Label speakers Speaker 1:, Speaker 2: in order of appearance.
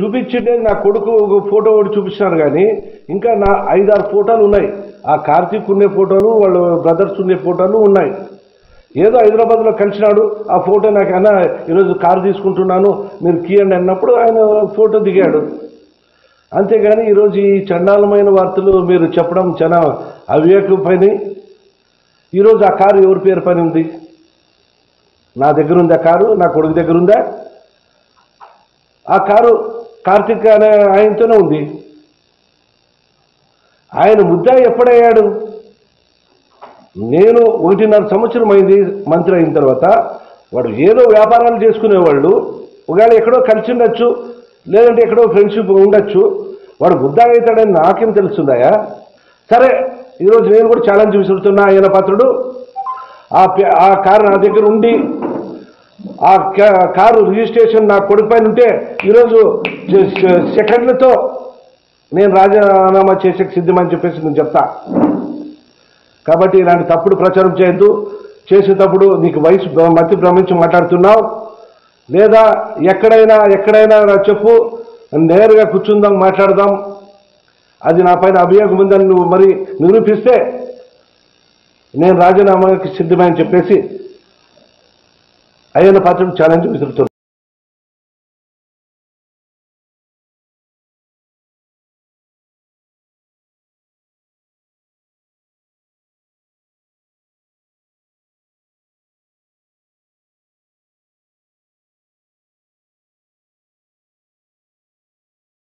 Speaker 1: చూపించిండే నా కొడుకు ఒక ఫోటో ఒకటి చూపించినారు కానీ ఇంకా నా ఐదారు ఫోటోలు ఉన్నాయి ఆ కార్తీక్ ఉండే ఫోటోలు వాళ్ళ బ్రదర్స్ ఉండే ఫోటోలు ఉన్నాయి ఏదో హైదరాబాద్లో కలిసినాడు ఆ ఫోటో నాకు అన్న ఈరోజు కారు తీసుకుంటున్నాను మీరు కీయండి అన్నప్పుడు ఆయన ఫోటో దిగాడు అంతేగాని ఈరోజు ఈ చండాలమైన వార్తలు మీరు చెప్పడం చాలా అవివేకం పైన ఈరోజు ఆ కారు ఎవరి పేరు పైన ఉంది నా దగ్గర ఉందా కారు నా కొడుకు దగ్గర ఉందా ఆ కారు కార్తిక్ అనే ఆయనతోనే ఉంది ఆయన ముద్ద ఎప్పుడయ్యాడు నేను ఒకటిన్నర సంవత్సరం అయింది మంత్రి అయిన తర్వాత వాడు ఏదో వ్యాపారాలు చేసుకునేవాళ్ళు ఒకవేళ ఎక్కడో కలిసి ఉండొచ్చు లేదంటే ఎక్కడో ఫ్రెండ్షిప్ ఉండొచ్చు వాడు బుద్ధ అవుతాడని నాకేం తెలుస్తుందాయా సరే ఈరోజు నేను కూడా ఛాలెంజ్ విసురుతున్నా ఆయన పాత్రుడు ఆ పే- ఆ కారు నా దగ్గర ఉండి ఆ కా- కారు రిజిస్ట్రేషన్ నా కొడుకు పైన ఉంటే ఈరోజు జ- సె- సెకండ్లతో నేను రాజీనామా చేసే సిద్ధమని చెప్పేసి నేను చెప్తా కాబట్టి ఇలాంటి తప్పుడు ప్రచారం చేయొద్దు చేసేటప్పుడు నీకు వయసు భ్ర- మతి భ్రమించి మాట్లాడుతున్నావు లేదా ఎక్కడైనా ఎక్కడైనా నా చెప్పు నేరుగా కూర్చుందాం మాట్లాడదాం అది నా పైన అభియోగం ఉందని నువ్వు మరి నిరూపిస్తే నేను రాజీనామాకి సిద్ధమని చెప్పేసి అయ్యన్న పాత్రకు ఛాలెంజ్ విసురుతున్నాను